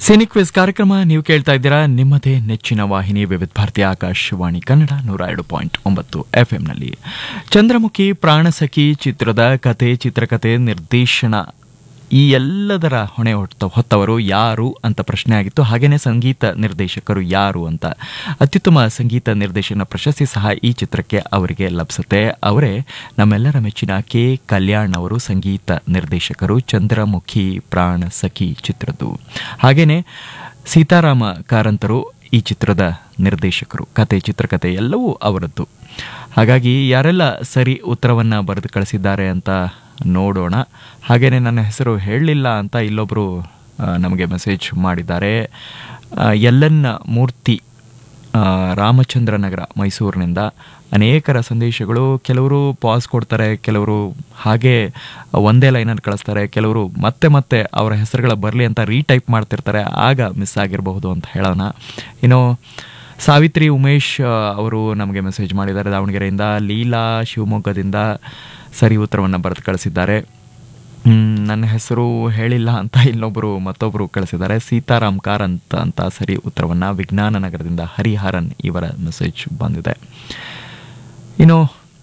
cine quiz ಕಾರ್ಯಕ್ರಮ ನೀವು ಕೇಳ್ತಾ ಇದ್ದೀರಾ ನಿಮ್ಮದೇ ನೆಚ್ಚಿನ ವಾಹಿನಿ ವಿವಿಧ ಭಾರತಿ ಆಕಾಶವಾಣಿ ಕನ್ನಡ ನೂರ ಎರಡು ಪಾಯಿಂಟ್ ಒಂಬತ್ತು ಎಫ್ ನಲ್ಲಿ ಚಂದ್ರಮುಖಿ ಪ್ರಾಣಸಖಿ ಚಿತ್ರದ ಕತೆ ಚಿತ್ರಕಥೆ ನಿರ್ದೇಶನ ಈ ಎಲ್ಲದರ ಹೊಣೆ ಹೊತ್ತ ಹೊತ್ತವರು ಯಾರು ಅಂತ ಪ್ರಶ್ನೆ ಆಗಿತ್ತು ಹಾಗೇನೆ ಸಂಗೀತ ನಿರ್ದೇಶಕರು ಯಾರು ಅಂತ ಅತ್ಯುತ್ತಮ ಸಂಗೀತ ನಿರ್ದೇಶನ ಪ್ರಶಸ್ತಿ ಸಹ ಈ ಚಿತ್ರಕ್ಕೆ ಅವರಿಗೆ ಲಭಿಸುತ್ತೆ ಅವರೇ ನಮ್ಮೆಲ್ಲರ ಮೆಚ್ಚಿನ ಕೆ ಕಲ್ಯಾಣ್ ಅವರು ಸಂಗೀತ ನಿರ್ದೇಶಕರು ಚಂದ್ರಮುಖಿ ಪ್ರಾಣ ಸಖಿ ಚಿತ್ರದ್ದು ಹಾಗೇನೆ ಸೀತಾರಾಮ ಕಾರಂತರು ಈ ಚಿತ್ರದ ನಿರ್ದೇಶಕರು ಕತೆ ಚಿತ್ರಕಥೆ ಎಲ್ಲವೂ ಅವರದ್ದು ಹಾಗಾಗಿ ಯಾರೆಲ್ಲ ಸರಿ ಉತ್ತರವನ್ನು ಬರೆದು ಕಳಿಸಿದ್ದಾರೆ ಅಂತ ನೋಡೋಣ ಹಾಗೇನೆ ನನ್ನ ಹೆಸರು ಹೇಳಲಿಲ್ಲ ಅಂತ ಇಲ್ಲೊಬ್ಬರು ನಮಗೆ ಮೆಸೇಜ್ ಮಾಡಿದ್ದಾರೆ ಆ, ಯಲ್ಲನ್ನ ಮೂರ್ತಿ ಆ, ರಾಮಚಂದ್ರ ನಗರ ಮೈಸೂರಿನಿಂದ ಅನೇಕರ ಸಂದೇಶಗಳು ಕೆಲವರು ಪಾಸ್ ಕೊಡ್ತಾರೆ ಕೆಲವರು ಹಾಗೆ ಒಂದೇ ಲೈನಲ್ಲಿ ಕಳಿಸ್ತಾರೆ ಕೆಲವರು ಮತ್ತೆ ಮತ್ತೆ ಅವರ ಹೆಸರುಗಳ ಬರಲಿ ಅಂತ ರೀಟೈಪ್ ಮಾಡ್ತಿರ್ತಾರೆ ಆಗ ಮಿಸ್ ಆಗಿರಬಹುದು ಅಂತ ಹೇಳೋಣ ಇನ್ನು ಸಾವಿತ್ರಿ ಉಮೇಶ್ ಆ, ಅವರು ನಮಗೆ ಮೆಸೇಜ್ ಮಾಡಿದ್ದಾರೆ ದಾವಣಗೆರೆಯಿಂದ ಲೀಲಾ ಶಿವಮೊಗ್ಗದಿಂದ ಸರಿ ಉತ್ತರವನ್ನು ಬರೆದು ಕಳಿಸಿದ್ದಾರೆ ಹ್ಮ್, ನನ್ನ ಹೆಸರು ಹೇಳಿಲ್ಲ ಅಂತ ಇಲ್ಲೊಬ್ಬರು ಮತ್ತೊಬ್ಬರು ಕಳಿಸಿದ್ದಾರೆ ಸೀತಾರಾಮ್ ಕಾರಂತ್ ಅಂತ ಸರಿ ಉತ್ತರವನ್ನು ವಿಜ್ಞಾನ ನಗರದಿಂದ ಹರಿಹರನ್ ಇವರ ಮೆಸೇಜ್ ಬಂದಿದೆ ಇನ್ನು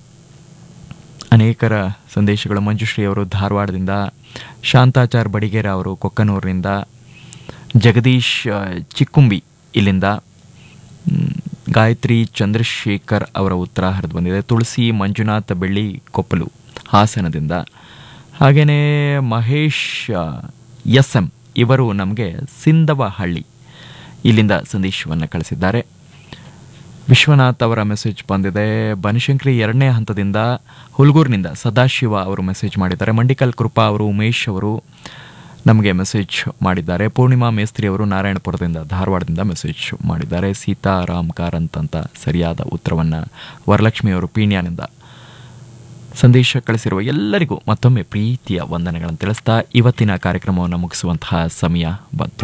ಅನೇಕರ ಸಂದೇಶಗಳು ಮಂಜುಶ್ರೀ ಅವರು ಧಾರವಾಡದಿಂದ ಶಾಂತಾಚಾರ್ ಬಡಿಗೇರ ಅವರು ಕೊಕ್ಕನೂರಿನಿಂದ ಜಗದೀಶ್ ಆ, ಚಿಕ್ಕುಂಬಿ ಇಲ್ಲಿಂದ ಮ್, ಗಾಯತ್ರಿ ಚಂದ್ರಶೇಖರ್ ಅವರ ಉತ್ತರ ಹರಿದು ಬಂದಿದೆ ತುಳಸಿ ಮಂಜುನಾಥ್ ಬೆಳ್ಳಿ ಕೊಪ್ಪಲು ಹಾಸನದಿಂದ ಹಾಗೆಯೇ ಮಹೇಶ್ ಎಸ್ ಎಂ ಇವರು ನಮಗೆ ಸಿಂದವಹಳ್ಳಿ ಇಲ್ಲಿಂದ ಸಂದೇಶವನ್ನು ಕಳಿಸಿದ್ದಾರೆ ವಿಶ್ವನಾಥ್ ಅವರ ಮೆಸೇಜ್ ಬಂದಿದೆ ಬನಶಂಕರಿ ಎರಡನೇ ಹಂತದಿಂದ ಹುಲ್ಗೂರಿನಿಂದ ಸದಾಶಿವ ಅವರು ಮೆಸೇಜ್ ಮಾಡಿದ್ದಾರೆ ಮಂಡಿಕಲ್ ಕೃಪಾ ಅವರು ಉಮೇಶ್ ಅವರು ನಮಗೆ ಮೆಸೇಜ್ ಮಾಡಿದ್ದಾರೆ ಪೂರ್ಣಿಮಾ ಮೇಸ್ತ್ರಿ ಅವರು ನಾರಾಯಣಪುರದಿಂದ ಧಾರವಾಡದಿಂದ ಮೆಸೇಜ್ ಮಾಡಿದ್ದಾರೆ ಸೀತಾರಾಮ್ ಕಾರಂತ್ ಅಂತ ಸರಿಯಾದ ಉತ್ತರವನ್ನು ವರಲಕ್ಷ್ಮಿ ಅವರು ಪೀಣ್ಯನಿಂದ ಸಂದೇಶ ಕಳಿಸಿರುವ ಎಲ್ಲರಿಗೂ ಮತ್ತೊಮ್ಮೆ ಪ್ರೀತಿಯ ವಂದನೆಗಳನ್ನು ತಿಳಿಸ್ತಾ ಇವತ್ತಿನ ಕಾರ್ಯಕ್ರಮವನ್ನು ಮುಗಿಸುವಂತಹ ಸಮಯ ಬಂತು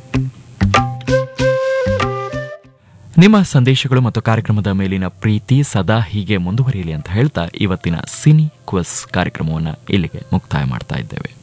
ನಿಮ್ಮ ಸಂದೇಶಗಳು ಮತ್ತು ಕಾರ್ಯಕ್ರಮದ ಮೇಲಿನ ಪ್ರೀತಿ ಸದಾ ಹೀಗೆ ಮುಂದುವರಿಯಲಿ ಅಂತ ಹೇಳ್ತಾ ಇವತ್ತಿನ ಸಿನಿ ಕ್ವಸ್ ಕಾರ್ಯಕ್ರಮವನ್ನು ಇಲ್ಲಿಗೆ ಮುಕ್ತಾಯ ಮಾಡ್ತಾ ಇದ್ದೇವೆ